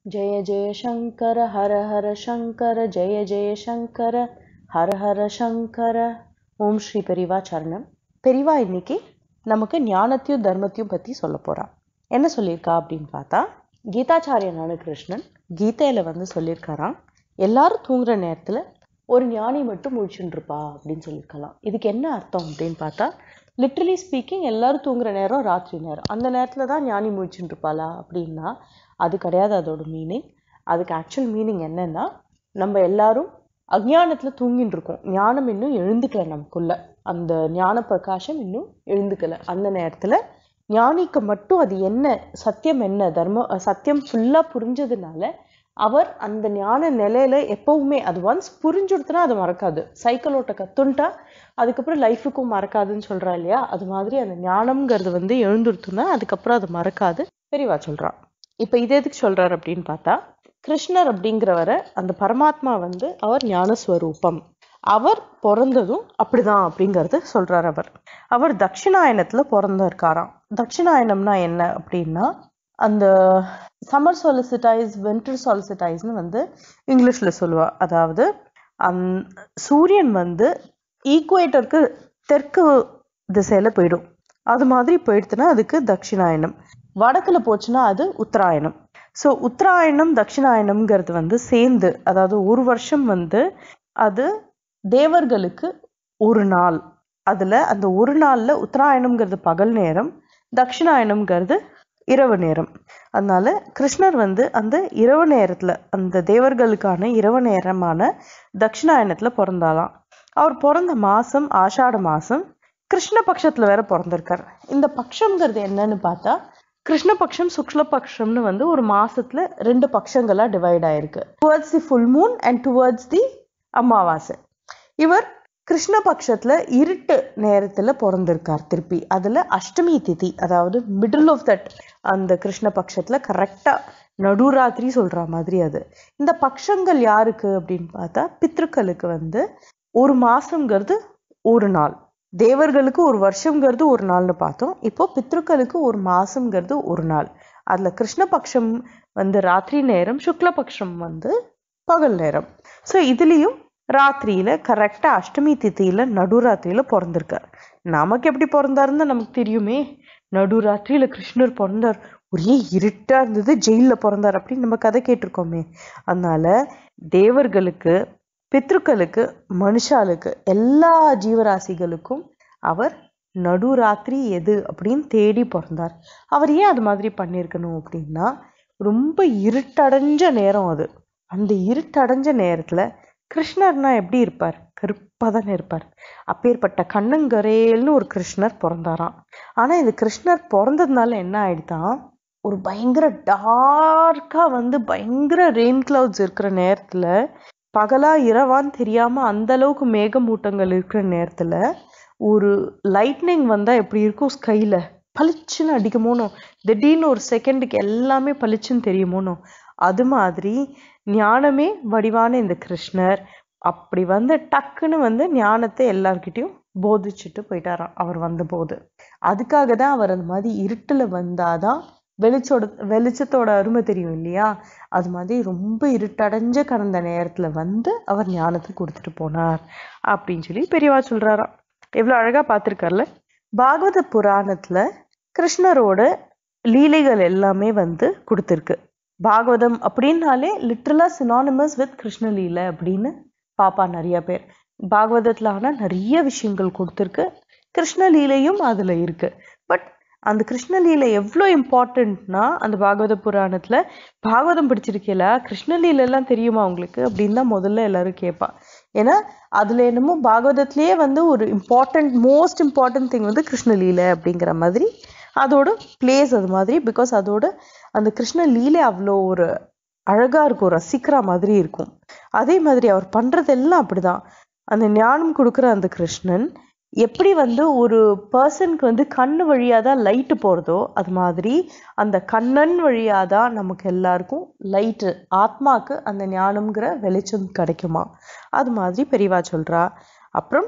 जय जय शङ्कर हर हर शङ्कर जय जय शङ्कर ஹர ஹர சங்கர ஓம் ஸ்ரீ பெரிவா சரணம் பெரிவா இன்னைக்கு நமக்கு ஞானத்தையும் தர்மத்தையும் பற்றி சொல்ல போறா என்ன சொல்லியிருக்கா அப்படின்னு பார்த்தா கீதாச்சாரியனான கிருஷ்ணன் கீதையில வந்து சொல்லியிருக்காராம் எல்லாரும் தூங்குற நேரத்துல ஒரு ஞானி மட்டும் முழிச்சுட்டு இருப்பா அப்படின்னு சொல்லியிருக்கலாம் இதுக்கு என்ன அர்த்தம் அப்படின்னு பார்த்தா லிட்ரலி ஸ்பீக்கிங் எல்லாரும் தூங்குற நேரம் ராத்திரி நேரம் அந்த நேரத்துல தான் ஞானி முழிச்சுட்டு இருப்பாளா அப்படின்னா அது கிடையாது அதோட மீனிங் அதுக்கு ஆக்சுவல் மீனிங் என்னன்னா நம்ம எல்லாரும் அஜ்ஞானத்துல தூங்கிட்டு இருக்கோம் ஞானம் இன்னும் எழுந்துக்கல நமக்குள்ள அந்த ஞான பிரகாசம் இன்னும் எழுந்துக்கல அந்த நேரத்துல ஞானிக்கு மட்டும் அது என்ன சத்தியம் என்ன தர்ம சத்தியம் ஃபுல்லா புரிஞ்சதுனால அவர் அந்த ஞான நிலையில எப்பவுமே அது ஒன்ஸ் புரிஞ்சுடுத்துனா அது மறக்காது சைக்கிள் ஓட்ட கத்துன்ட்டா அதுக்கப்புறம் லைஃபுக்கும் மறக்காதுன்னு சொல்றா இல்லையா அது மாதிரி அந்த ஞானம்ங்கிறது வந்து எழுந்துடுத்துனா அதுக்கப்புறம் அது மறக்காது பெரியவா சொல்றா இப்ப இது எதுக்கு சொல்றாரு அப்படின்னு பார்த்தா கிருஷ்ணர் அப்படிங்கிறவரை அந்த பரமாத்மா வந்து அவர் ஞானஸ்வரூபம் அவர் பிறந்ததும் அப்படிதான் அப்படிங்கறது சொல்றார் அவர் அவர் தட்சிணாயனத்துல பிறந்திருக்காராம் தட்சிணாயனம்னா என்ன அப்படின்னா அந்த சம்மர் சொலிசிட்டைஸ் வின்டர் சொலிசிட்டைஸ்னு வந்து இங்கிலீஷ்ல சொல்லுவா அதாவது அந் சூரியன் வந்து ஈக்குவேட்டருக்கு தெற்கு திசையில போயிடும் அது மாதிரி போயிடுச்சுன்னா அதுக்கு தட்சிணாயனம் வடக்குல போச்சுன்னா அது உத்தராயணம் ஸோ உத்தராயணம் தட்சிணாயனம்ங்கிறது வந்து சேர்ந்து அதாவது ஒரு வருஷம் வந்து அது தேவர்களுக்கு ஒரு நாள் அதுல அந்த ஒரு நாள்ல உத்தராயணம்ங்கிறது பகல் நேரம் தட்சிணாயனம்ங்கிறது இரவு நேரம் அதனால கிருஷ்ணர் வந்து அந்த இரவு நேரத்துல அந்த தேவர்களுக்கான இரவு நேரமான தட்சிணாயனத்துல பிறந்தாலாம் அவர் பிறந்த மாசம் ஆஷாட மாசம் கிருஷ்ண பட்சத்துல வேற பிறந்திருக்கார் இந்த பட்சம்ங்கிறது என்னன்னு பார்த்தா கிருஷ்ணபக்ஷம் சுக்லபக்ஷம்னு வந்து ஒரு மாசத்துல ரெண்டு பட்சங்களா டிவைட் ஆயிருக்கு towards the full moon and towards the amavasya இவர் கிருஷ்ணபக்ஷத்துல இருட்டு நேரத்துல பிறந்திருக்கார் திருப்பி அதுல அஷ்டமி திதி அதாவது மிடில் ஆஃப் தட் அந்த கிருஷ்ணபக்ஷத்துல கரெக்டா நடுராத்திரி சொல்ற மாதிரி அது இந்த பக்ஷங்கள் யாருக்கு அப்படின்னு பார்த்தா பித்ருக்களுக்கு வந்து ஒரு மாசம்ங்கிறது ஒரு நாள் தேவர்களுக்கு ஒரு வருஷங்கிறது ஒரு நாள்னு பார்த்தோம் இப்போ பித்ருக்களுக்கு ஒரு மாசம்ங்கிறது ஒரு நாள் அதுல கிருஷ்ணபக்ஷம் வந்து ராத்திரி நேரம் சுக்லபக்ஷம் வந்து பகல் நேரம் ஸோ இதுலயும் ராத்திரியில கரெக்டா அஷ்டமி திதியில நடுராத்திரியில பிறந்திருக்கார் நமக்கு எப்படி பிறந்தாருன்னு நமக்கு தெரியுமே நடுராத்திரியில கிருஷ்ணர் பிறந்தார் ஒரே இருட்டா இருந்தது ஜெயில பிறந்தார் அப்படின்னு நம்ம கதை கேட்டிருக்கோமே அதனால தேவர்களுக்கு பித்ருக்களுக்கு மனுஷாளுக்கு எல்லா ஜீவராசிகளுக்கும் அவர் நடுராத்திரி எது அப்படின்னு தேடி பிறந்தார் அவர் ஏன் அது மாதிரி பண்ணியிருக்கணும் அப்படின்னா ரொம்ப இருட்டடைஞ்ச நேரம் அது அந்த இருட்டடைஞ்ச நேரத்துல கிருஷ்ணர்னா எப்படி இருப்பார் கருப்பா தானே இருப்பார் அப்பேற்பட்ட கண்ணங்கரேல்னு ஒரு கிருஷ்ணர் பிறந்தாராம் ஆனா இது கிருஷ்ணர் பிறந்ததுனால என்ன ஆயிடுதான் ஒரு பயங்கர டார்க்கா வந்து பயங்கர ரெயின் கிளவுட்ஸ் இருக்கிற நேரத்துல பகலா இரவான்னு தெரியாம அந்த அளவுக்கு மேகமூட்டங்கள் இருக்கிற நேரத்துல ஒரு லைட்னிங் வந்தா எப்படி இருக்கும் ஸ்கைல பளிச்சுன்னு அடிக்குமோனோ திடீர்னு ஒரு செகண்டுக்கு எல்லாமே பளிச்சுன்னு தெரியுமோனோ அது மாதிரி ஞானமே வடிவான இந்த கிருஷ்ணர் அப்படி வந்து டக்குன்னு வந்து ஞானத்தை எல்லார்கிட்டயும் போதிச்சுட்டு போயிட்டாராம் அவர் வந்தபோது அதுக்காக தான் அவர் அந்த மாதிரி இருட்டுல வந்தாதான் வெளிச்சோட வெளிச்சத்தோட அருமை தெரியும் இல்லையா அது மாதிரி ரொம்ப இருட்டடைஞ்ச கடந்த நேரத்துல வந்து அவர் ஞானத்தை கொடுத்துட்டு போனார் அப்படின்னு சொல்லி பெரியவா சொல்றாராம் எவ்வளவு அழகா பார்த்திருக்கார்ல பாகவத புராணத்துல கிருஷ்ணரோட லீலைகள் எல்லாமே வந்து கொடுத்துருக்கு பாகவதம் அப்படின்னாலே லிட்ரலா சினானிமஸ் வித் கிருஷ்ணலீலை அப்படின்னு பாப்பா நிறைய பேர் பாகவதத்துல ஆனா நிறைய விஷயங்கள் கொடுத்துருக்கு கிருஷ்ணலீலையும் அதுல இருக்கு பட் அந்த கிருஷ்ணலீலை எவ்வளோ இம்பார்ட்டன்ட்னா அந்த பாகவத புராணத்துல பாகவதம் படிச்சிருக்கீங்களா கிருஷ்ணலீலை எல்லாம் தெரியுமா உங்களுக்கு அப்படின்னு தான் முதல்ல எல்லாரும் கேட்பா ஏன்னா அதுல என்னமோ பாகவதத்திலேயே வந்து ஒரு இம்பார்ட்டன்ட் மோஸ்ட் இம்பார்ட்டன்ட் திங் வந்து கிருஷ்ணலீலை அப்படிங்கிற மாதிரி அதோட பிளேஸ் அது மாதிரி பிகாஸ் அதோட அந்த கிருஷ்ண லீலை அவ்வளோ ஒரு அழகா இருக்கும் ரசிக்கிற மாதிரி இருக்கும் அதே மாதிரி அவர் பண்றதெல்லாம் அப்படிதான் அந்த ஞானம் கொடுக்குற அந்த கிருஷ்ணன் எப்படி வந்து ஒரு பர்சனுக்கு வந்து கண்ணு வழியா தான் லைட்டு போறதோ அது மாதிரி அந்த கண்ணன் வழியா தான் நமக்கு எல்லாருக்கும் லைட்டு ஆத்மாக்கு அந்த ஞானம்ங்கிற வெளிச்சம் கிடைக்குமா அது மாதிரி பெரியவா சொல்றா அப்புறம்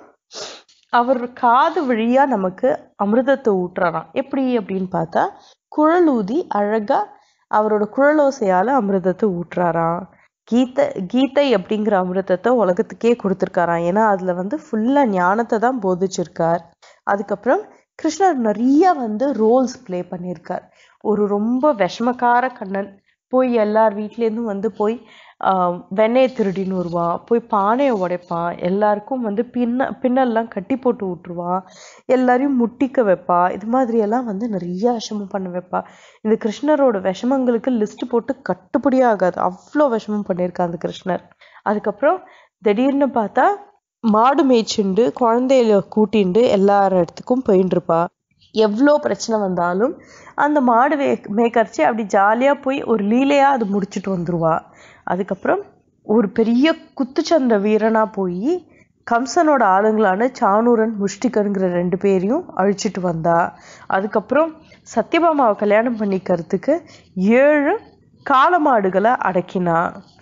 அவர் காது வழியா நமக்கு அமிர்தத்தை ஊட்டுறாராம் எப்படி அப்படின்னு பார்த்தா குழல் ஊதி அழகா அவரோட குழலோசையால அமிர்தத்தை ஊட்டுறாராம் கீதை கீதை அப்படிங்கிற அமிர்தத்தை உலகத்துக்கே கொடுத்துருக்காராம் ஏன்னா அதுல வந்து ஃபுல்லா ஞானத்தை தான் போதிச்சிருக்கார் அதுக்கப்புறம் கிருஷ்ணர் நிறைய வந்து ரோல்ஸ் ப்ளே பண்ணியிருக்கார் ஒரு ரொம்ப விஷமக்கார கண்ணன் போய் எல்லார் வீட்லேருந்தும் வந்து போய் ஆஹ், வெண்ணெயை திருடின்னு வருவான் போய் பானையை உடைப்பான் எல்லாருக்கும் வந்து பின்ன பின்னல்லாம் கட்டி போட்டு விட்டுருவான் எல்லாரையும் முட்டிக்க வைப்பா இது மாதிரி எல்லாம் வந்து நிறைய விஷமம் பண்ண வைப்பா இந்த கிருஷ்ணரோட விஷமங்களுக்கு லிஸ்ட் போட்டு கட்டுப்படியே ஆகாது அவ்வளோ விஷமம் பண்ணியிருக்கா அந்த கிருஷ்ணர் அதுக்கப்புறம் திடீர்னு பார்த்தா மாடு மேய்ச்சிண்டு குழந்தையில கூட்டிண்டு எல்லார் இடத்துக்கும் போயின்னு இருப்பா எவ்வளோ பிரச்சனை வந்தாலும் அந்த மாடு வே மேய்க்கரிச்சு அப்படி ஜாலியாக போய் ஒரு லீலையாக அது முடிச்சுட்டு வந்துருவா அதுக்கப்புறம் ஒரு பெரிய குத்துச்சண்டை வீரனா போய் கம்சனோட ஆளுங்களான சாணூரன் முஷ்டிகருங்கிற ரெண்டு பேரையும் அழிச்சிட்டு வந்தா அதுக்கப்புறம் சத்யபாமாவை கல்யாணம் பண்ணிக்கிறதுக்கு ஏழு காளமாடுகளை அடக்கினா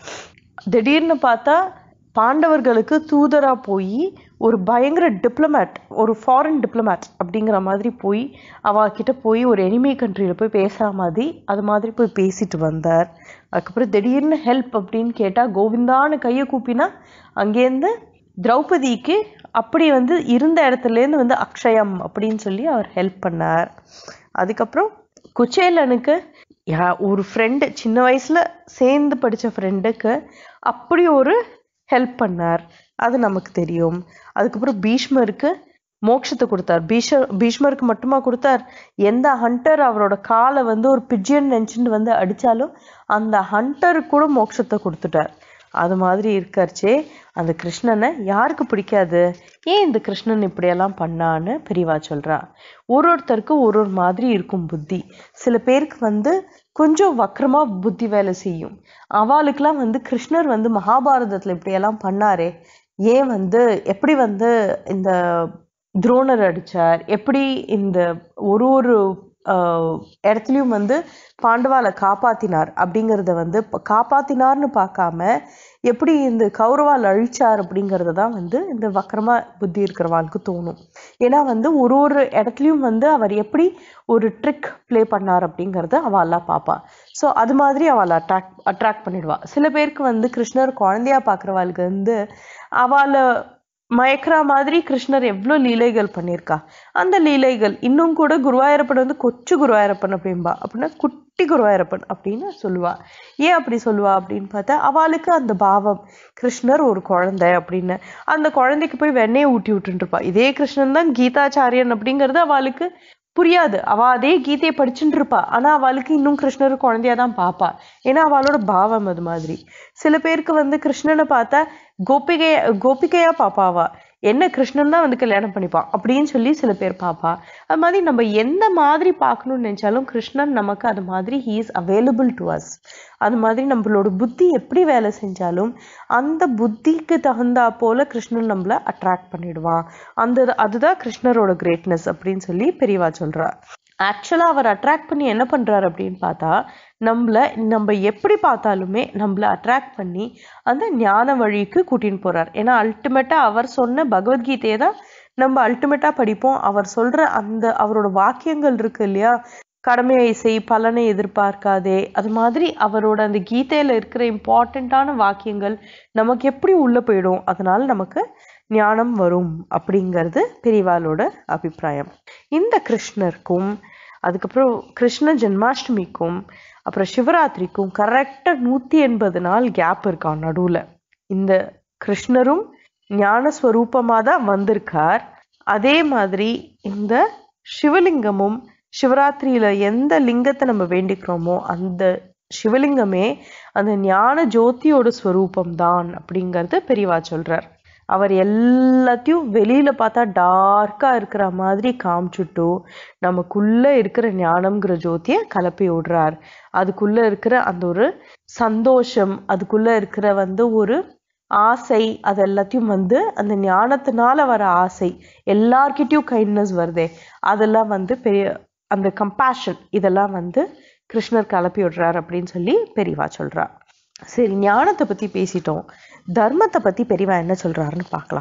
திடீர்னு பார்த்தா பாண்டவர்களுக்கு தூதரா போய் ஒரு பயங்கர டிப்ளமேட் ஒரு ஃபாரின் டிப்ளமேட் அப்படிங்கிற மாதிரி போய் அவ கிட்ட போய் ஒரு எனிமி கண்ட்ரியில் போய் பேசுகிற மாதிரி அது மாதிரி போய் பேசிட்டு வந்தார் அதுக்கப்புறம் திடீர்னு ஹெல்ப் அப்படின்னு கேட்டால் கோவிந்தான்னு கையை கூப்பினா அங்கேருந்து திரௌபதிக்கு அப்படி வந்து இருந்த இடத்துலேருந்து வந்து அக்ஷயம் அப்படின்னு சொல்லி அவர் ஹெல்ப் பண்ணார் அதுக்கப்புறம் குச்சேலனுக்கு யா ஒரு ஃப்ரெண்டு சின்ன வயசுல சேர்ந்து படிச்ச ஃப்ரெண்டுக்கு அப்படி ஒரு ஹெல்ப் பண்ணார் அது நமக்கு தெரியும் அதுக்கப்புறம் பீஷ்மருக்கு மோட்சத்தை கொடுத்தார் பீஷ பீஷ்மருக்கு மட்டுமா கொடுத்தார் எந்த ஹண்டர் அவரோட காலை வந்து ஒரு பிஜியன் நினச்சிட்டு வந்து அடிச்சாலும் அந்த ஹண்டருக்கு கூட மோட்சத்தை கொடுத்துட்டார் அது மாதிரி இருக்காச்சே அந்த கிருஷ்ணனை யாருக்கு பிடிக்காது ஏன் இந்த கிருஷ்ணன் இப்படியெல்லாம் பண்ணான்னு பெரியவா சொல்றா ஒரு ஒருத்தருக்கு ஒரு ஒரு மாதிரி இருக்கும் புத்தி சில பேருக்கு வந்து கொஞ்சம் வக்கரமா புத்தி வேலை செய்யும் அவளுக்கெல்லாம் வந்து கிருஷ்ணர் வந்து மகாபாரதத்துல இப்படியெல்லாம் பண்ணாரே ஏன் வந்து எப்படி வந்து இந்த துரோணர் அடிச்சார் எப்படி இந்த ஒரு ஒரு ஆஹ், இடத்துலயும் வந்து பாண்டவால காப்பாத்தினார் அப்படிங்கறத வந்து ப- காப்பாத்தினார்னு பார்க்காம எப்படி இந்த கௌரவால் அழிச்சார் அப்படிங்கறத தான் வந்து இந்த வக்கரமா புத்தி இருக்கிறவாளுக்கு தோணும் ஏன்னா வந்து ஒரு ஒரு இடத்துலயும் வந்து அவர் எப்படி ஒரு ட்ரிக் ப்ளே பண்ணார் அப்படிங்கறத அவெல்லாம் பார்ப்பா ஸோ அது மாதிரி அவளை அட்ராக்ட் அட்ராக்ட் பண்ணிடுவா சில பேருக்கு வந்து கிருஷ்ணர் குழந்தையா பார்க்குறவாளுக்கு வந்து அவளை மயக்கிற மாதிரி கிருஷ்ணர் எவ்வளோ லீலைகள் பண்ணியிருக்கா அந்த லீலைகள் இன்னும் கூட குருவாயூரப்பன் வந்து கொச்சு குருவாயூரப்பன் அப்படின்பா அப்படின்னா குட்டி குருவாயூரப்பன் அப்படின்னு சொல்லுவா ஏன் அப்படி சொல்லுவா அப்படின்னு பார்த்தா அவளுக்கு அந்த பாவம் கிருஷ்ணர் ஒரு குழந்தை அப்படின்னு அந்த குழந்தைக்கு போய் வெண்ணெயை ஊட்டி விட்டுட்டு இருப்பா இதே கிருஷ்ணன் தான் கீதாச்சாரியன் அப்படிங்கிறது அவளுக்கு புரியாது அவ அதே கீதையை படிச்சுட்டு இருப்பா ஆனா அவளுக்கு இன்னும் கிருஷ்ணர் குழந்தையா தான் பாப்பா ஏன்னா அவளோட பாவம் அது மாதிரி சில பேருக்கு வந்து கிருஷ்ணனை பார்த்தா கோபிகைய கோபிகையா பாப்பாவா என்ன கிருஷ்ணன் தான் வந்து கல்யாணம் பண்ணிப்பான் அப்படின்னு சொல்லி சில பேர் பாப்பா அது மாதிரி நம்ம எந்த மாதிரி பார்க்கணும்னு நினைச்சாலும் கிருஷ்ணன் நமக்கு அது மாதிரி he is available to us அது மாதிரி நம்மளோட புத்தி எப்படி வேலை செஞ்சாலும் அந்த புத்திக்கு தகுந்தா போல கிருஷ்ணன் நம்மள அட்ராக்ட் பண்ணிடுவான் அந்த அதுதான் கிருஷ்ணரோட கிரேட்னஸ் அப்படின்னு சொல்லி பெரியவா சொல்றா ஆக்சுவலா அவர் அட்ராக்ட் பண்ணி என்ன பண்றாரு அப்படின்னு பார்த்தா நம்மள நம்ம எப்படி பார்த்தாலுமே நம்மள அட்ராக்ட் பண்ணி அந்த ஞான வழிக்கு கூட்டின்னு போறார் ஏன்னா அல்டிமேட்டா அவர் சொன்ன பகவத்கீதையை தான் நம்ம அல்டிமேட்டா படிப்போம் அவர் சொல்ற அந்த அவரோட வாக்கியங்கள் இருக்கு இல்லையா கடமையை செய் பலனை எதிர்பார்க்காதே அது மாதிரி அவரோட அந்த கீதையில இருக்கிற இம்பார்ட்டண்ட்டான வாக்கியங்கள் நமக்கு எப்படி உள்ள போயிடும் அதனால நமக்கு ஞானம் வரும் அப்படிங்கிறது பெரியவாளோட அபிப்பிராயம் இந்த கிருஷ்ணருக்கும் அதுக்கப்புறம் கிருஷ்ண ஜென்மாஷ்டமிக்கும் அப்புறம் சிவராத்திரிக்கும் கரெக்டாக நூற்றி எண்பது நாள் கேப் இருக்கான் நடுவில் இந்த கிருஷ்ணரும் ஞான ஸ்வரூபமாக தான் வந்திருக்கார் அதே மாதிரி இந்த சிவலிங்கமும் சிவராத்திரியில எந்த லிங்கத்தை நம்ம வேண்டிக்கிறோமோ அந்த சிவலிங்கமே அந்த ஞான ஜோதியோட ஸ்வரூபம் தான் அப்படிங்கறது பெரியவா சொல்றார் அவர் எல்லாத்தையும் வெளியில பார்த்தா டார்க்கா இருக்கிற மாதிரி காமிச்சுட்டு நமக்குள்ள இருக்கிற ஞானம்ங்கிற ஜோதியை கலப்பி விடுறார் அதுக்குள்ள இருக்கிற அந்த ஒரு சந்தோஷம் அதுக்குள்ள இருக்கிற வந்து ஒரு ஆசை அது எல்லாத்தையும் வந்து அந்த ஞானத்தினால வர ஆசை எல்லார்கிட்டயும் கைண்ட்னஸ் வருதே அதெல்லாம் வந்து பெரிய அந்த கம்பேஷன் இதெல்லாம் வந்து கிருஷ்ணர் கலப்பி விடுறார் அப்படின்னு சொல்லி பெரியவா சொல்றா சரி ஞானத்தை பத்தி பேசிட்டோம் தர்மத்தை பத்தி பெரியவா என்ன சொல்றாருன்னு பார்க்கலாம்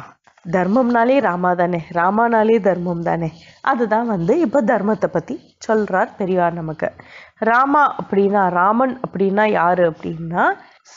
தர்மம்னாலே ராமா தானே ராமானாலே தர்மம் தானே அதுதான் வந்து இப்போ தர்மத்தை பற்றி சொல்கிறார் பெரியார் நமக்கு ராமா அப்படின்னா ராமன் அப்படின்னா யாரு அப்படின்னா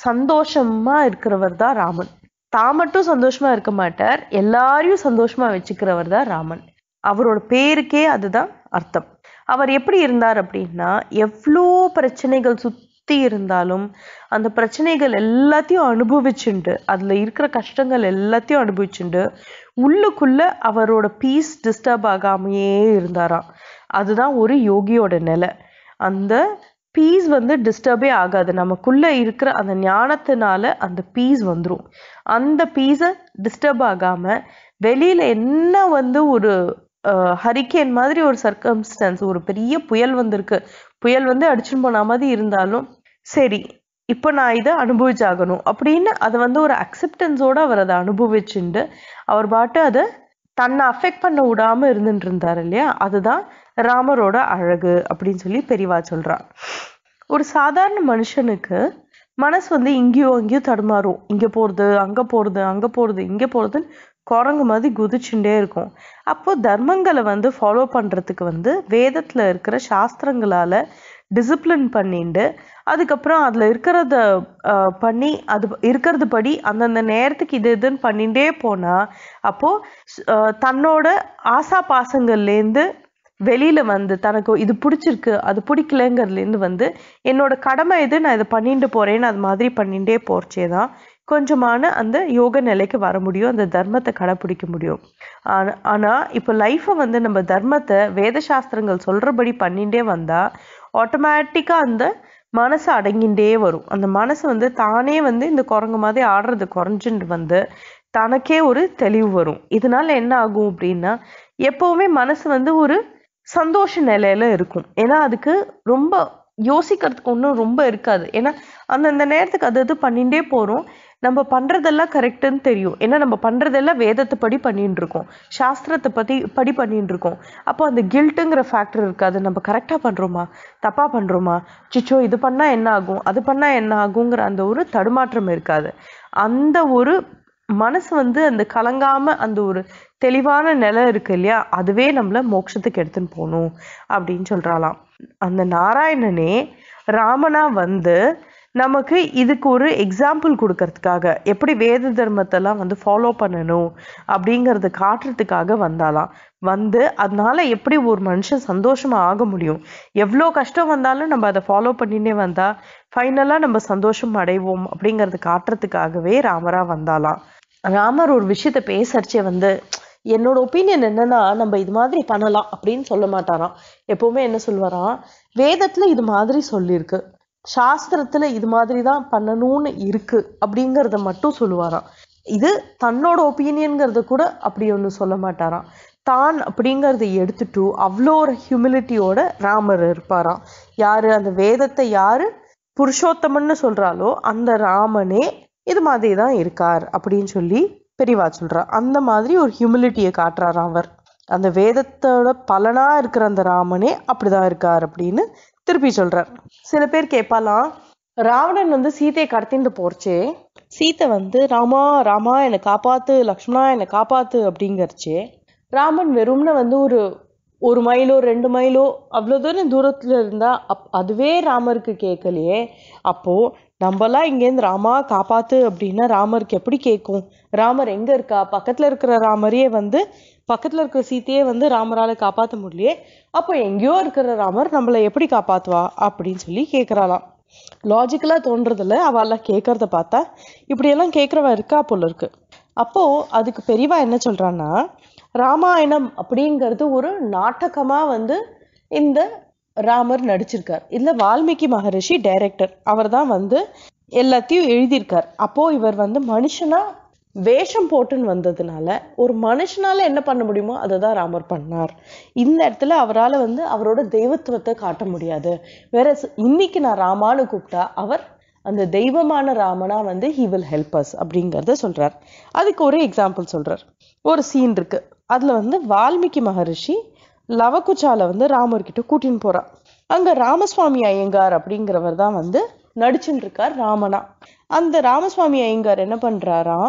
சந்தோஷமா இருக்கிறவர் தான் ராமன் தான் மட்டும் சந்தோஷமா இருக்க மாட்டார் எல்லாரையும் சந்தோஷமா வச்சுக்கிறவர் தான் ராமன் அவரோட பேருக்கே அதுதான் அர்த்தம் அவர் எப்படி இருந்தார் அப்படின்னா எவ்வளோ பிரச்சனைகள் சுத்தி இருந்தாலும் அந்த பிரச்சனைகள் எல்லாத்தையும் அனுபவிச்சுண்டு அதுல இருக்கிற கஷ்டங்கள் எல்லாத்தையும் அனுபவிச்சுண்டு உள்ளுக்குள்ள அவரோட பீஸ் டிஸ்டர்ப் ஆகாமையே இருந்தாராம் அதுதான் ஒரு யோகியோட நிலை அந்த பீஸ் வந்து டிஸ்டர்பே ஆகாது நமக்குள்ள இருக்கிற அந்த ஞானத்தினால அந்த பீஸ் வந்துடும் அந்த பீஸை டிஸ்டர்ப் ஆகாம வெளியில என்ன வந்து ஒரு ஹரிக்கேன் மாதிரி ஒரு சர்க்கம்ஸ்டன்ஸ் ஒரு பெரிய புயல் வந்திருக்கு புயல் வந்து அடிச்சுட்டு போன மாதிரி இருந்தாலும் சரி இப்போ நான் இதை அனுபவிச்சாகணும் அப்படின்னு அதை வந்து ஒரு அக்செப்டன்ஸோட அவர் அதை அனுபவிச்சுண்டு அவர் பாட்டு அதை தன்னை அஃபெக்ட் பண்ண விடாம இருந்துட்டு இருந்தார் இல்லையா அதுதான் ராமரோட அழகு அப்படின்னு சொல்லி பெரியவா சொல்றா ஒரு சாதாரண மனுஷனுக்கு மனசு வந்து இங்கேயோ அங்கேயோ தடுமாறும் இங்க போறது அங்க போறது அங்க போறது இங்க போறதுன்னு குரங்கு மாதிரி குதிச்சுட்டே இருக்கும் அப்போ தர்மங்களை வந்து ஃபாலோ பண்றதுக்கு வந்து வேதத்துல இருக்கிற சாஸ்திரங்களால டிசிப்ளின் பண்ணிண்டு அதுக்கப்புறம் அதுல இருக்கிறத அஹ், பண்ணி அது இருக்கிறது படி அந்தந்த நேரத்துக்கு இது இதுன்னு பண்ணிட்டே போனா அப்போ அஹ், தன்னோட ஆசா பாசங்கள்லேருந்து வெளியில வந்து தனக்கு இது பிடிச்சிருக்கு அது பிடிக்கலங்கிறதுலேருந்து வந்து என்னோட கடமை இது நான் இதை பண்ணிட்டு போறேன்னு அது மாதிரி பண்ணிட்டே போறச்சே தான் கொஞ்சமான அந்த யோக நிலைக்கு வர முடியும் அந்த தர்மத்தை கடைப்பிடிக்க முடியும் ஆனா ஆனா இப்போ லைஃப்பை வந்து நம்ம தர்மத்தை வேத சாஸ்திரங்கள் சொல்றபடி பண்ணிட்டே வந்தா ஆட்டோமேட்டிக்கா அந்த மனசு அடங்கிண்டே வரும் அந்த மனசு வந்து தானே வந்து இந்த குரங்கு மாதிரி ஆடுறது குறைஞ்சுட்டு வந்து தனக்கே ஒரு தெளிவு வரும் இதனால என்ன ஆகும் அப்படின்னா எப்பவுமே மனசு வந்து ஒரு சந்தோஷ நிலையில இருக்கும் ஏன்னா அதுக்கு ரொம்ப யோசிக்கிறதுக்கு ஒன்றும் ரொம்ப இருக்காது ஏன்னா அந்தந்த நேரத்துக்கு அது அது பண்ணிட்டே போறோம் நம்ம பண்றதெல்லாம் கரெக்டுன்னு தெரியும் ஏன்னா நம்ம பண்றதெல்லாம் வேதத்தை படி பண்ணிட்டு இருக்கோம் சாஸ்திரத்தை பத்தி படி பண்ணிட்டு இருக்கோம் அப்போ அந்த கில்ட்டுங்கிற ஃபேக்டர் இருக்காது நம்ம கரெக்டா பண்றோமா தப்பா பண்றோமா சிச்சோ இது பண்ணா என்ன ஆகும் அது பண்ணா என்ன ஆகுங்கிற அந்த ஒரு தடுமாற்றம் இருக்காது அந்த ஒரு மனசு வந்து அந்த கலங்காம அந்த ஒரு தெளிவான நிலை இருக்கு இல்லையா அதுவே நம்மள மோட்சத்துக்கு எடுத்துன்னு போகணும் அப்படின்னு சொல்றாளாம் அந்த நாராயணனே ராமனா வந்து நமக்கு இதுக்கு ஒரு எக்ஸாம்பிள் கொடுக்கறதுக்காக எப்படி வேத தர்மத்தெல்லாம் வந்து ஃபாலோ பண்ணணும் அப்படிங்கறத காட்டுறதுக்காக வந்தாலாம் வந்து அதனால எப்படி ஒரு மனுஷன் சந்தோஷமா ஆக முடியும் எவ்வளோ கஷ்டம் வந்தாலும் நம்ம அதை ஃபாலோ பண்ணினே வந்தா ஃபைனலாக நம்ம சந்தோஷம் அடைவோம் அப்படிங்கறத காட்டுறதுக்காகவே ராமரா வந்தாலாம் ராமர் ஒரு விஷயத்த பேசறச்சே வந்து என்னோட ஒப்பீனியன் என்னன்னா நம்ம இது மாதிரி பண்ணலாம் அப்படின்னு சொல்ல மாட்டாராம் எப்பவுமே என்ன சொல்லுவாராம் வேதத்துல இது மாதிரி சொல்லியிருக்கு சாஸ்திரத்துல இது மாதிரி தான் பண்ணணும்னு இருக்கு அப்படிங்கறத மட்டும் சொல்லுவாராம் இது தன்னோட ஒப்பீனியன்கிறத கூட அப்படி ஒண்ணு சொல்ல மாட்டாராம் தான் அப்படிங்கறத எடுத்துட்டு அவ்வளோ ஒரு ஹியூமிலிட்டியோட ராமர் இருப்பாராம் யாரு அந்த வேதத்தை யாரு புருஷோத்தமன்னு சொல்றாலோ அந்த ராமனே இது மாதிரி தான் இருக்கார் அப்படின்னு சொல்லி பெரியவா சொல்றா அந்த மாதிரி ஒரு ஹியூமிலிட்டியை காட்டுறார் அவர் அந்த வேதத்தோட பலனா இருக்கிற அந்த ராமனே அப்படிதான் இருக்கார் அப்படின்னு திருப்பி சொல்றார் சில பேர் கேட்பாலாம் ராவணன் வந்து சீதையை கடத்திட்டு போறச்சே சீதை வந்து ராமா ராமா என்னை காப்பாத்து லக்ஷ்மணா என்னை காப்பாத்து அப்படிங்கறச்சே ராமன் வெறும்னு வந்து ஒரு ஒரு மைலோ ரெண்டு மைலோ அவ்வளோ தூரம் தூரத்துல இருந்தா அப் அதுவே ராமருக்கு கேட்கலையே அப்போ நம்மலாம் இங்கேருந்து ராமா காப்பாத்து அப்படின்னா ராமருக்கு எப்படி கேட்கும் ராமர் எங்க இருக்கா பக்கத்துல இருக்கிற ராமரையே வந்து பக்கத்துல இருக்கிற சீத்தையே வந்து ராமரால காப்பாத்த முடியலையே அப்போ எங்கேயோ இருக்கிற ராமர் நம்மளை எப்படி காப்பாத்துவா அப்படின்னு சொல்லி கேக்குறாளாம் லாஜிக்கலா தோன்றதில்ல அவெல்லாம் கேட்கறத பார்த்தா இப்படியெல்லாம் கேட்கறவ இருக்கா போல இருக்கு அப்போ அதுக்கு பெரியவா என்ன சொல்றான்னா ராமாயணம் அப்படிங்கிறது ஒரு நாடகமா வந்து இந்த ராமர் நடிச்சிருக்கார் இதுல வால்மீகி மகரிஷி டைரக்டர் அவர் தான் வந்து எல்லாத்தையும் எழுதியிருக்கார் அப்போ இவர் வந்து மனுஷனா வேஷம் போட்டுன்னு வந்ததுனால ஒரு மனுஷனால என்ன பண்ண முடியுமோ அதை தான் ராமர் பண்ணார் இந்த இடத்துல அவரால் வந்து அவரோட தெய்வத்துவத்தை காட்ட முடியாது வேற ஸ்- இன்னைக்கு நான் ராமான்னு கூப்பிட்டா அவர் அந்த தெய்வமான ராமனா வந்து ஹி வில் ஹெல்ப் அஸ் அப்படிங்கறத சொல்றார் அதுக்கு ஒரு எக்ஸாம்பிள் சொல்றார் ஒரு சீன் இருக்கு அதுல வந்து வால்மீகி மகரிஷி லவகுச்சால வந்து ராமர்கிட்ட கூட்டின்னு போறா அங்க ராமசுவாமி ஐயங்கார் அப்படிங்கிறவர் தான் வந்து நடிச்சுட்டு இருக்கார் ராமனா அந்த ராமசுவாமி ஐயங்கார் என்ன பண்றாராம்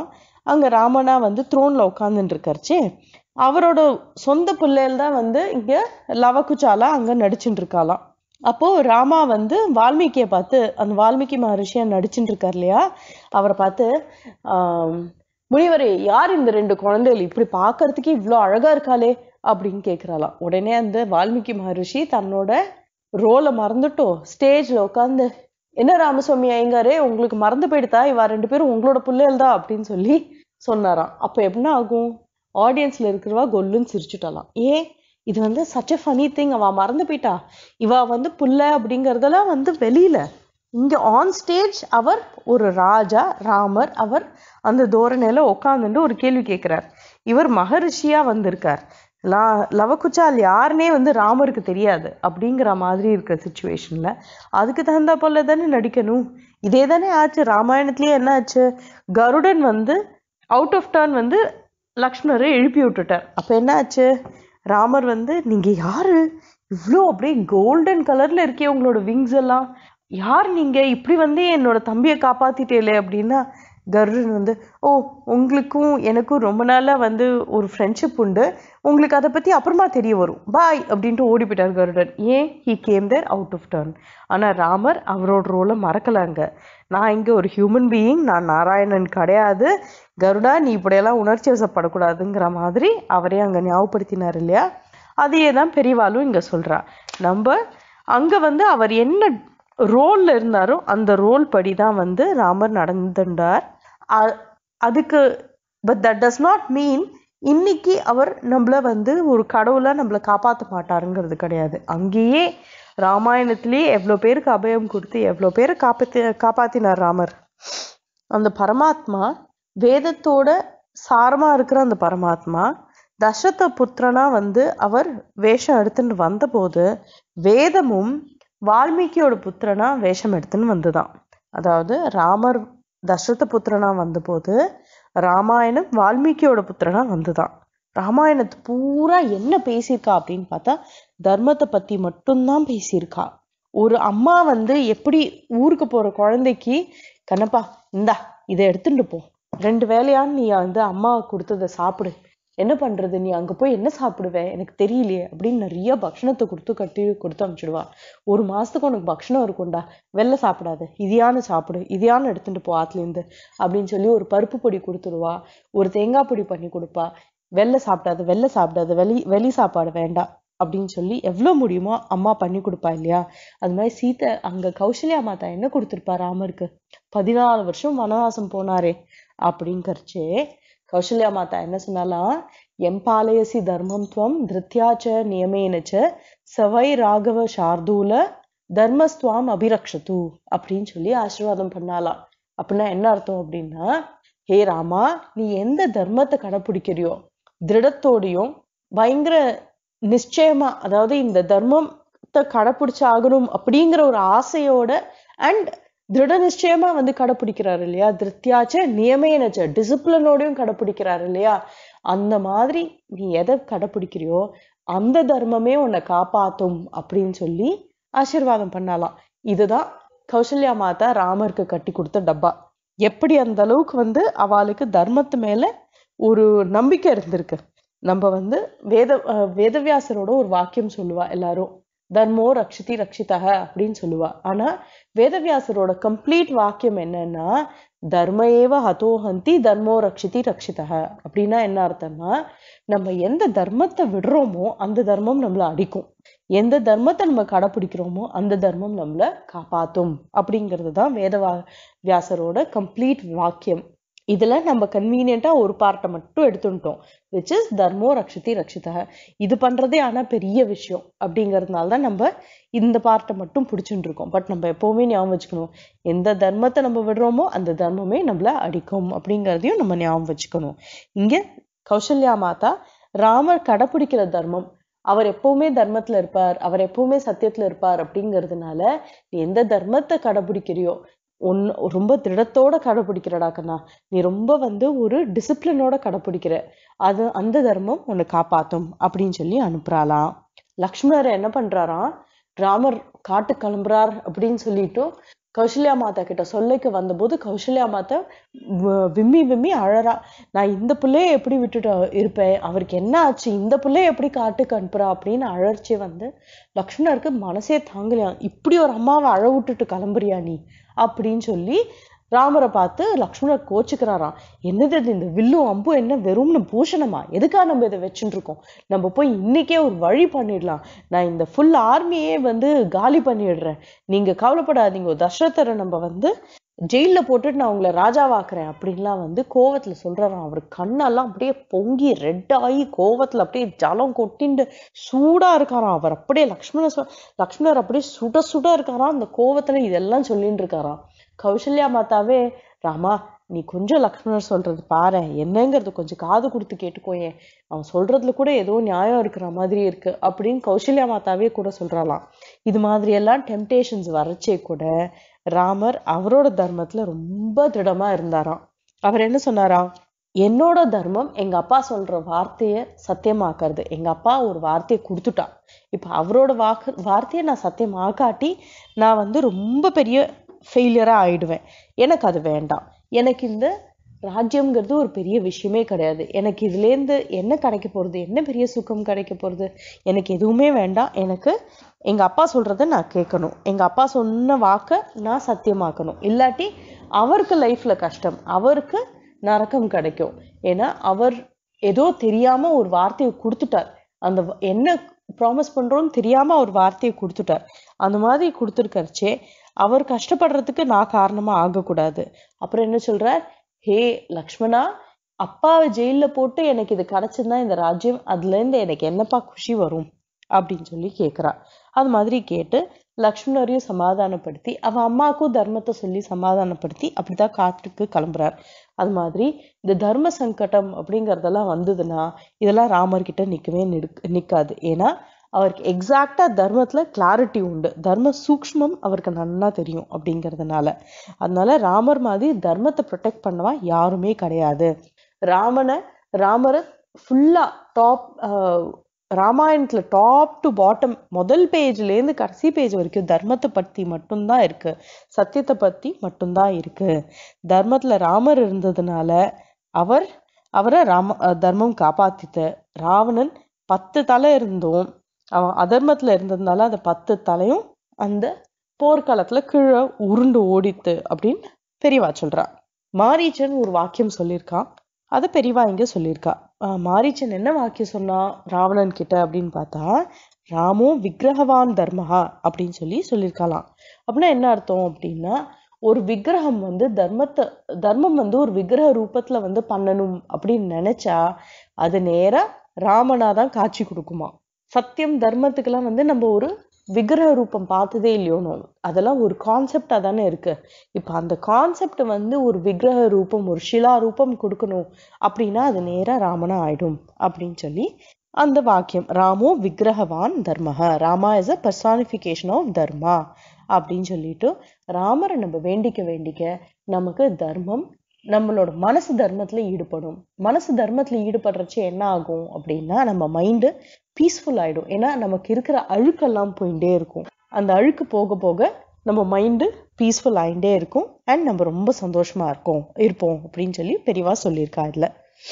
அங்க ராமனா வந்து த்ரோன்ல உட்காந்துட்டு இருக்காருச்சே அவரோட சொந்த பிள்ளைகள் தான் வந்து இங்க லவகுச்சாலா அங்க நடிச்சுட்டு இருக்காளாம் அப்போ ராமா வந்து வால்மீகியை பார்த்து அந்த வால்மீகி மகரிஷியா நடிச்சுட்டு இருக்கார் இல்லையா அவரை பார்த்து ஆம், முனிவரே யார் இந்த ரெண்டு குழந்தைகள் இப்படி பார்க்கறதுக்கு இவ்வளோ அழகா இருக்காளே அப்படின்னு கேட்குறாளாம் உடனே அந்த வால்மீகி மகரிஷி தன்னோட ரோலை மறந்துட்டோம் ஸ்டேஜ்ல உட்காந்து என்ன ராமசுவாமி ஐயங்காரே உங்களுக்கு மறந்து போயிடுதா இவா ரெண்டு பேரும் உங்களோட பிள்ளைகள் தான் அப்படின்னு சொல்லி சொன்னாராம் அப்போ என்ன ஆகும் ஆடியன்ஸ்ல இருக்கிறவா கொல்லுன்னு சிரிச்சுட்டாலாம் ஏன் இது வந்து சச் a ஃபனி திங் அவ மறந்து போயிட்டா இவ வந்து புள்ள அப்படிங்கறதெல்லாம் வந்து வெளியில இங்க ஆன் ஸ்டேஜ் அவர் ஒரு ராஜா ராமர் அவர் அந்த தோரணையில உட்காந்துட்டு ஒரு கேள்வி கேட்கிறார் இவர் மகரிஷியா வந்திருக்கார் லா லவகுச்சால் யாருனே வந்து ராமருக்கு தெரியாது அப்படிங்கிற மாதிரி இருக்கிற சுச்சுவேஷன்ல அதுக்கு தகுந்தா போல தானே நடிக்கணும் இதே தானே ஆச்சு ராமாயணத்திலேயே என்ன ஆச்சு கருடன் வந்து அவுட் ஆஃப் டர்ன் வந்து லக்ஷ்மணரை எழுப்பி விட்டுட்டார் அப்ப என்ன ஆச்சு ராமர் வந்து நீங்க யாரு இவ்வளோ அப்படியே கோல்டன் கலர்ல இருக்கே உங்களோட விங்ஸ் எல்லாம் யார் நீங்க இப்படி வந்து என்னோட தம்பியை காப்பாத்திட்டேலே அப்படின்னா கருடன் வந்து ஓ உங்களுக்கும் எனக்கும் ரொம்ப நாளா வந்து ஒரு ஃப்ரெண்ட்ஷிப் உண்டு உங்களுக்கு அதை பத்தி அப்புறமா தெரிய வரும் பாய் அப்படின்ட்டு ஓடி போயிட்டார் கருடன் ஏன் he came there out of turn ஆனா ராமர் அவரோட ரோலை மறக்கலாங்க நான் இங்க ஒரு ஹியூமன் பீயிங் நான் நாராயணன் கிடையாது கருடா நீ இப்படியெல்லாம் உணர்ச்சி வசப்படக்கூடாதுங்கிற மாதிரி அவரே அங்க ஞாபகப்படுத்தினார் இல்லையா அதையே தான் பெரியவாளும் இங்க சொல்றா நம்ம அங்க வந்து அவர் என்ன ரோல்ல இருந்தாரோ அந்த ரோல் படி தான் வந்து ராமர் நடந்துட்டார் அ- அதுக்கு but that does not mean இன்னைக்கு அவர் நம்மள வந்து ஒரு கடவுளா நம்மள காப்பாத்த மாட்டாருங்கிறது கிடையாது அங்கேயே ராமாயணத்திலேயே எவ்வளோ பேருக்கு அபயம் கொடுத்து எவ்வளோ பேரை காப்பாத்தி காப்பாத்தினார் ராமர் அந்த பரமாத்மா வேதத்தோட சாரமா இருக்கிற அந்த பரமாத்மா தசரத புத்திரனா வந்து அவர் வேஷம் எடுத்துன்னு வந்தபோது வேதமும் வால்மீகியோட புத்திரனா வேஷம் எடுத்துன்னு வந்துதான் அதாவது ராமர் தசரத புத்திரனா வந்தபோது ராமாயணம் வால்மீகியோட புத்திரனா வந்துதான் ராமாயணத்து பூரா என்ன பேசியிருக்கா அப்படின்னு பார்த்தா தர்மத்தை பத்தி மட்டும்தான் பேசியிருக்கா ஒரு அம்மா வந்து எப்படி ஊருக்கு போற குழந்தைக்கு கண்ணப்பா இந்தா இதை எடுத்துட்டு போ ரெண்டு வேலையான்னு நீ வந்து அம்மா கொடுத்ததை சாப்பிடு என்ன பண்றது நீ அங்க போய் என்ன சாப்பிடுவ எனக்கு தெரியலையே அப்படின்னு நிறைய பக்ஷணத்தை கொடுத்து கட்டி கொடுத்து அனுப்பிச்சிடுவா ஒரு மாசத்துக்கு உனக்கு பக்ஷணம் இருக்கும்டா வெளில சாப்பிடாத இதையான சாப்பிடு இதையான எடுத்துட்டு போ ஆத்துல இருந்து அப்படின்னு சொல்லி ஒரு பருப்பு பொடி கொடுத்துடுவா ஒரு தேங்காய் பொடி பண்ணி கொடுப்பா வெளில சாப்பிடாத வெளில சாப்பிடாத வெளி வெளி சாப்பாடு வேண்டாம் அப்படின்னு சொல்லி எவ்வளவு முடியுமோ அம்மா பண்ணி கொடுப்பா இல்லையா அது மாதிரி சீதை அங்க கௌசல்யா மாதா என்ன கொடுத்திருப்பா ராமருக்கு பதினாலு வருஷம் வனவாசம் போனாரே அப்படிங்கறச்சே கௌசல்யா மாதா என்ன சொன்னாலாம் எம்பாலயசி தர்மம் துவம் திருத்யாச்ச நியமேனச்ச சவை ராகவ சார்தூல தர்மஸ்துவாம் அபிரக்ஷது அப்படின்னு சொல்லி ஆசீர்வாதம் பண்ணாலாம் அப்படின்னா என்ன அர்த்தம் அப்படின்னா ஹே ராமா நீ எந்த தர்மத்தை கடைப்பிடிக்கிறியோ திருடத்தோடையும் பயங்கர நிச்சயமா அதாவது இந்த தர்மத்தை கடைப்பிடிச்சு ஆகணும் அப்படிங்கிற ஒரு ஆசையோட அண்ட் திருட நிச்சயமா வந்து கடைப்பிடிக்கிறாரு இல்லையா திருத்தியாச்ச நியமேனச்ச டிசிப்ளினோடையும் கடைப்பிடிக்கிறாரு இல்லையா அந்த மாதிரி நீ எதை கடைப்பிடிக்கிறியோ அந்த தர்மமே உன்னை காப்பாத்தும் அப்படின்னு சொல்லி ஆசீர்வாதம் பண்ணலாம் இதுதான் கௌசல்யா மாதா ராமருக்கு கட்டி கொடுத்த டப்பா எப்படி அந்த அளவுக்கு வந்து அவளுக்கு தர்மத்து மேல ஒரு நம்பிக்கை இருந்திருக்கு நம்ம வந்து வேத அஹ் வேதவியாசரோட ஒரு வாக்கியம் சொல்லுவா எல்லாரும் தர்மோ ரக்ஷிதி ரக்ஷிதக அப்படின்னு சொல்லுவா ஆனா வேதவியாசரோட கம்ப்ளீட் வாக்கியம் என்னன்னா தர்ம ஏவ ஹதோஹந்தி தர்மோ ரக்ஷிதி ரக்ஷிதக அப்படின்னா என்ன அர்த்தம்னா நம்ம எந்த தர்மத்தை விடுறோமோ அந்த தர்மம் நம்மள அடிக்கும் எந்த தர்மத்தை நம்ம கடைப்பிடிக்கிறோமோ அந்த தர்மம் நம்மள காப்பாத்தும் அப்படிங்கிறது தான் வேதவா வியாசரோட கம்ப்ளீட் வாக்கியம் இதுல நம்ம கன்வீனியண்டா ஒரு பார்ட்டை மட்டும் எடுத்துட்டோம் விச் இஸ் தர்மோ ரக்ஷிதி ரக்ஷிதக இது பண்றதே ஆனா பெரிய விஷயம் அப்படிங்கறதுனால தான் நம்ம இந்த பார்ட்டை மட்டும் பிடிச்சுட்டு இருக்கோம் பட் நம்ம எப்பவுமே ஞாபகம் வச்சுக்கணும் எந்த தர்மத்தை நம்ம விடுறோமோ அந்த தர்மமே நம்மள அடிக்கும் அப்படிங்கறதையும் நம்ம ஞாபகம் வச்சுக்கணும் இங்க கௌசல்யா மாதா ராமர் கடைப்பிடிக்கிற தர்மம் அவர் எப்பவுமே தர்மத்துல இருப்பார் அவர் எப்பவுமே சத்தியத்துல இருப்பார் அப்படிங்கிறதுனால நீ எந்த தர்மத்தை கடைப்பிடிக்கிறியோ ஒன் ரொம்ப திருடத்தோட கடைப்பிடிக்கிறடா கண்ணா நீ ரொம்ப வந்து ஒரு டிசிப்ளினோட கடைப்பிடிக்கிற அது அந்த தர்மம் உன்னை காப்பாத்தும் அப்படின்னு சொல்லி அனுப்புறாளாம் லக்ஷ்மணர் என்ன பண்றாராம் ராமர் காட்டு கிளம்புறார் அப்படின்னு சொல்லிட்டு கௌசல்யா மாதா கிட்ட சொல்லைக்கு வந்தபோது கௌசல்யா மாதா வ- விம்மி விம்மி அழறா நான் இந்த பிள்ளைய எப்படி விட்டுட்டு இருப்பேன் அவருக்கு என்ன ஆச்சு இந்த பிள்ளைய எப்படி காட்டுக்கு அனுப்புறா அப்படின்னு அழற்சி வந்து லக்ஷ்மணருக்கு மனசே தாங்கலையா இப்படி ஒரு அம்மாவை அழ விட்டுட்டு கிளம்புறியா நீ அப்படின்னு சொல்லி ராமரை பார்த்து லக்ஷ்மணர் கோச்சுக்கிறாராம் என்னது இது இந்த வில்லும் அம்பும் என்ன வெறும்னு பூஷணமா எதுக்காக நம்ம இதை வச்சுட்டு இருக்கோம் நம்ம போய் இன்னைக்கே ஒரு வழி பண்ணிடலாம் நான் இந்த ஃபுல் ஆர்மியே வந்து காலி பண்ணிடுறேன் நீங்க கவலைப்படாதீங்க தசரதரை நம்ம வந்து ஜெயில்ல போட்டுட்டு நான் உங்களை ராஜாவாக்குறேன் அப்படின்லாம் வந்து கோவத்துல சொல்றாராம் அவர் கண்ணெல்லாம் அப்படியே பொங்கி ரெட் ஆகி கோவத்துல அப்படியே ஜலம் கொட்டிண்டு சூடா இருக்காராம் அவர் அப்படியே லக்ஷ்மண சொ- லக்ஷ்மணர் அப்படியே சுட சுட இருக்காராம் அந்த கோவத்துல இதெல்லாம் சொல்லிட்டு இருக்காராம் கௌசல்யா மாதாவே ராமா நீ கொஞ்சம் லக்ஷ்மணர் சொல்றது பாரு என்னங்கிறது கொஞ்சம் காது கொடுத்து கேட்டுக்கோயேன் அவன் சொல்றதுல கூட ஏதோ நியாயம் இருக்கிற மாதிரி இருக்கு அப்படின்னு கௌசல்யா மாதாவே கூட சொல்றாளாம் இது மாதிரி எல்லாம் டெம்டேஷன்ஸ் வரச்சே கூட ராமர் அவரோட தர்மத்துல ரொம்ப திடமா இருந்தாராம் அவர் என்ன சொன்னாராம் என்னோட தர்மம் எங்க அப்பா சொல்ற வார்த்தைய சத்தியமாக்குறது எங்க அப்பா ஒரு வார்த்தையை கொடுத்துட்டா இப்ப அவரோட வாக்கு வார்த்தையை நான் சத்தியமாக்காட்டி நான் வந்து ரொம்ப பெரிய ஃபெயிலியரா ஆயிடுவேன் எனக்கு அது வேண்டாம் எனக்கு இந்த ராஜ்யம்ங்கிறது ஒரு பெரிய விஷயமே கிடையாது எனக்கு இதுலேருந்து என்ன கிடைக்க போறது என்ன பெரிய சுகம் கிடைக்க போறது எனக்கு எதுவுமே வேண்டாம் எனக்கு எங்க அப்பா சொல்றத நான் கேட்கணும் எங்க அப்பா சொன்ன வாக்க நான் சத்தியமாக்கணும் இல்லாட்டி அவருக்கு லைஃப்ல கஷ்டம் அவருக்கு நரகம் கிடைக்கும் ஏன்னா அவர் ஏதோ தெரியாம ஒரு வார்த்தையை கொடுத்துட்டார் அந்த வ- என்ன ப்ராமிஸ் பண்றோம்னு தெரியாம ஒரு வார்த்தையை கொடுத்துட்டார் அந்த மாதிரி கொடுத்துருக்கறச்சே அவர் கஷ்டப்படுறதுக்கு நான் காரணமா ஆகக்கூடாது அப்புறம் என்ன சொல்றார் ஹே லக்ஷ்மணா அப்பாவை ஜெயில்ல போட்டு எனக்கு இது கிடைச்சிருந்தா இந்த ராஜ்யம் அதுல இருந்து எனக்கு என்னப்பா குஷி வரும் அப்படின்னு சொல்லி கேக்குறா அது மாதிரி கேட்டு லக்ஷ்மணரையும் சமாதானப்படுத்தி அவ அம்மாவுக்கும் தர்மத்தை சொல்லி சமாதானப்படுத்தி அப்படிதான் காட்டுக்கு கிளம்புறார் அது மாதிரி இந்த தர்ம சங்கடம் அப்படிங்கறதெல்லாம் வந்ததுன்னா இதெல்லாம் ராமர்கிட்ட நிக்கவே நிற்க- நிக்காது ஏன்னா அவருக்கு எக்ஸாக்டா தர்மத்துல கிளாரிட்டி உண்டு தர்ம சூக்ஷ்மம் அவருக்கு நன்னா தெரியும் அப்படிங்கறதுனால அதனால ராமர் மாதிரி தர்மத்தை ப்ரொடெக்ட் பண்ணவா யாருமே கிடையாது ராமனை ராமரை ஃபுல்லா டாப் ராமாயணத்துல டாப் டு பாட்டம் முதல் பேஜ்ல இருந்து கடைசி பேஜ் வரைக்கும் தர்மத்தை பத்தி மட்டும்தான் இருக்கு சத்தியத்தை பத்தி மட்டும்தான் இருக்கு தர்மத்துல ராமர் இருந்ததுனால அவர் அவரை ராம அஹ் தர்மம் காப்பாத்தித்த ராவணன் பத்து தலை இருந்தும் அவன் அதர்மத்துல இருந்ததுனால அந்த பத்து தலையும் அந்த போர்க்காலத்துல கீழே உருண்டு ஓடித்து அப்படின்னு பெரியவா சொல்றா மாரீச்சன் ஒரு வாக்கியம் சொல்லியிருக்கான் அதை பெரியவா இங்க சொல்லியிருக்கா ஆஹ் மாரீச்சன் என்ன வாக்கியம் சொன்னா ராவணன் கிட்ட அப்படின்னு பார்த்தா ராமோ விக்கிரகவான் தர்மஹா அப்படின்னு சொல்லி சொல்லியிருக்காளாம் அப்படின்னா என்ன அர்த்தம் அப்படின்னா ஒரு விக்கிரகம் வந்து தர்மத்தை தர்மம் வந்து ஒரு விக்கிரக ரூபத்துல வந்து பண்ணணும் அப்படின்னு நினைச்சா அது நேரா ராமனா தான் காட்சி கொடுக்குமா சத்தியம் தர்மத்துக்கெல்லாம் வந்து நம்ம ஒரு விக்கிரக ரூபம் பார்த்ததே இல்லையோனோ அதெல்லாம் ஒரு கான்செப்டா தானே இருக்கு இப்ப அந்த கான்செப்ட் வந்து ஒரு விக்கிரக ரூபம் ஒரு ஷிலா ரூபம் கொடுக்கணும் அப்படின்னா அது நேரா ராமனா ஆயிடும் அப்படின்னு சொல்லி அந்த வாக்கியம் ராமோ விக்கிரகவான் தர்மஹ Rama is a personification of dharma அப்படின்னு சொல்லிட்டு ராமரை நம்ம வேண்டிக்க வேண்டிக்க நமக்கு தர்மம் நம்மளோட மனசு தர்மத்துல ஈடுபடும் மனசு தர்மத்துல ஈடுபடுறச்சு என்ன ஆகும் அப்படின்னா நம்ம மைண்டு பீஸ்ஃபுல் ஆயிடும் ஏன்னா நமக்கு இருக்கிற அழுக்கெல்லாம் போயிட்டே இருக்கும் அந்த அழுக்கு போக போக நம்ம மைண்டு பீஸ்ஃபுல் ஆயிட்டே இருக்கும் அண்ட் நம்ம ரொம்ப சந்தோஷமா இருக்கோம் இருப்போம் அப்படின்னு சொல்லி பெரியவா சொல்லியிருக்கா இதுல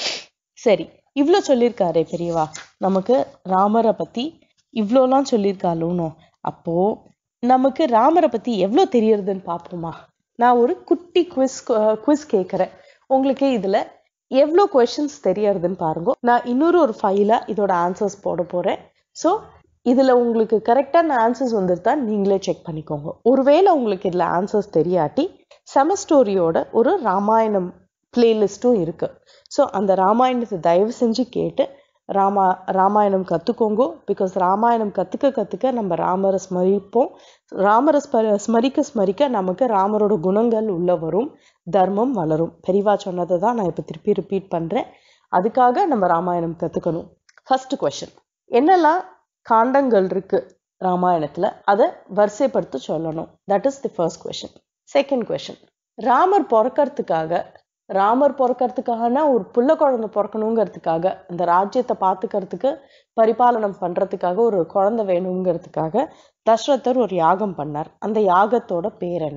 சரி இவ்ளோ சொல்லியிருக்காரே பெரியவா நமக்கு ராமரை பத்தி இவ்ளோலாம் சொல்லியிருக்காளுனோ அப்போ நமக்கு ராமரை பத்தி எவ்வளோ தெரியறதுன்னு பார்ப்போமா நான் ஒரு குட்டி குவிஸ் குவிஸ் கேட்குறேன் உங்களுக்கு இதுல எவ்வளோ கொஷின்ஸ் தெரியறதுன்னு பாருங்க நான் இன்னொரு ஒரு ஃபைலா இதோட ஆன்சர்ஸ் போட போறேன் ஸோ இதுல உங்களுக்கு கரெக்டான ஆன்சர்ஸ் வந்துருதா நீங்களே செக் பண்ணிக்கோங்க ஒருவேளை உங்களுக்கு இதுல ஆன்சர்ஸ் தெரியாட்டி செமஸ்டோரியோட ஒரு ராமாயணம் பிளேலிஸ்ட்டும் இருக்கு ஸோ அந்த ராமாயணத்தை தயவு செஞ்சு கேட்டு ராமா ராமாயணம் கத்துக்கோங்க பிகாஸ் ராமாயணம் கத்துக்க கத்துக்க நம்ம ராமரை ஸ்மரிப்போம் ராமரை ஸ்ம- ஸ்மரிக்க ஸ்மரிக்க நமக்கு ராமரோட குணங்கள் உள்ள வரும் தர்மம் வளரும் பெரியவா சொன்னதை தான் நான் இப்போ திருப்பி ரிப்பீட் பண்றேன் அதுக்காக நம்ம ராமாயணம் கத்துக்கணும் ஃபர்ஸ்ட் கொஸ்டின் என்னெல்லாம் காண்டங்கள் இருக்கு ராமாயணத்துல அதை வரிசைப்படுத்தி சொல்லணும் that is the first question second question Ramar பிறக்கறதுக்காக ராமர் பிறக்கறதுக்காகனா ஒரு புள்ள குழந்தை பிறக்கணுங்கிறதுக்காக இந்த ராஜ்யத்தை பார்த்துக்கிறதுக்கு பரிபாலனம் பண்றதுக்காக ஒரு குழந்தை வேணுங்கிறதுக்காக தசரதர் ஒரு யாகம் பண்ணார் அந்த யாகத்தோட பேர் என்ன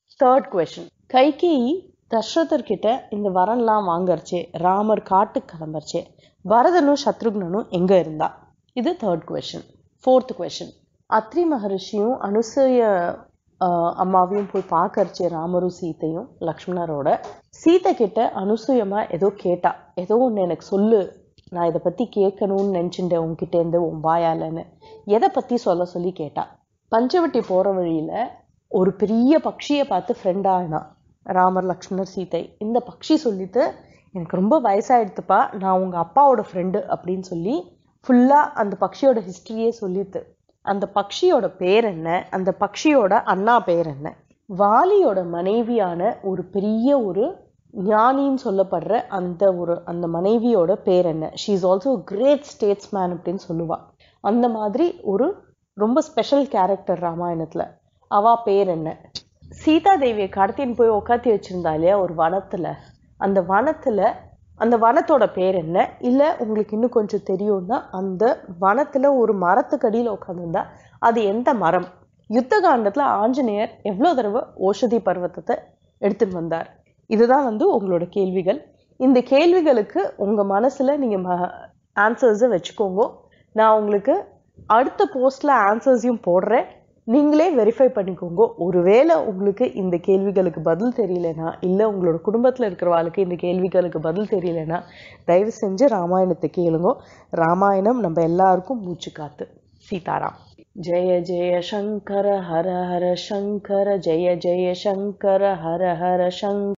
தேர்ட் கொஷின் கைகேயி தசரதர்கிட்ட இந்த வரன்லாம் வாங்கறச்சே ராமர் காட்டுக்கு கிளம்புறச்சே பரதனும் சத்ருக்னனும் எங்க இருந்தா இது third question fourth question Atri மகரிஷியும் அனுசூய ஆஹ், அம்மாவையும் போய் பார்க்கறச்சே ராமரும் சீத்தையும் லக்ஷ்மணரோட சீத்தை கிட்ட அனுசூயமா ஏதோ கேட்டா ஏதோ ஒன்று எனக்கு சொல்லு நான் இதை பத்தி கேட்கணும்னு நினச்சிட்டேன் உன்கிட்ட இருந்து உன் வாயாலன்னு எதை பத்தி சொல்ல சொல்லி கேட்டா பஞ்சவட்டி போற வழியில ஒரு பெரிய பக்ஷியை பார்த்து ஃப்ரெண்ட் ஆனா ராமர் லக்ஷ்மணர் சீதை இந்த பக்ஷி சொல்லிட்டு எனக்கு ரொம்ப வயசாயிடுத்துப்பா நான் உங்க அப்பாவோட ஃப்ரெண்டு அப்படின்னு சொல்லி ஃபுல்லா அந்த பக்ஷியோட ஹிஸ்டரியே சொல்லிட்டு அந்த பக்ஷியோட பேர் என்ன அந்த பக்ஷியோட அண்ணா பேர் என்ன வாலியோட மனைவியான ஒரு பெரிய ஒரு ஞானின்னு சொல்லப்படுற அந்த ஒரு அந்த மனைவியோட பேர் என்ன she is also great statesman அப்படின்னு சொல்லுவா அந்த மாதிரி ஒரு ரொம்ப ஸ்பெஷல் கேரக்டர் ராமாயணத்துல அவ பேர் என்ன சீதா தேவியை கடத்தின்னு போய் உட்காத்தி வச்சிருந்தா இல்லையா ஒரு வனத்துல அந்த வனத்துல அந்த வனத்தோட பேர் என்ன இல்ல உங்களுக்கு இன்னும் கொஞ்சம் தெரியும்னா அந்த வனத்துல ஒரு மரத்துக்கடியில உட்காந்துருந்தா அது எந்த மரம் யுத்த காண்டத்துல ஆஞ்சநேயர் எவ்வளவு தடவை ஓஷதி பர்வத்தத்தை எடுத்துட்டு வந்தார் இதுதான் வந்து உங்களோட கேள்விகள் இந்த கேள்விகளுக்கு உங்க மனசுல நீங்க ஆன்சர்ஸை வச்சுக்கோங்க நான் உங்களுக்கு அடுத்த போஸ்ட்ல ஆன்சர்ஸையும் போடுறேன் நீங்களே வெரிஃபை பண்ணிக்கோங்க ஒருவேளை உங்களுக்கு இந்த கேள்விகளுக்கு பதில் தெரியலனா இல்லை உங்களோட குடும்பத்தில் இருக்கிறவாளுக்கு இந்த கேள்விகளுக்கு பதில் தெரியலனா தயவு செஞ்சு ராமாயணத்தை கேளுங்க ராமாயணம் நம்ம எல்லாருக்கும் மூச்சு காத்து சீதாராம் ஜெய ஜெய சங்கர ஹர ஹர சங்கர ஜெய ஜெய சங்கர ஹர ஹர சங்கர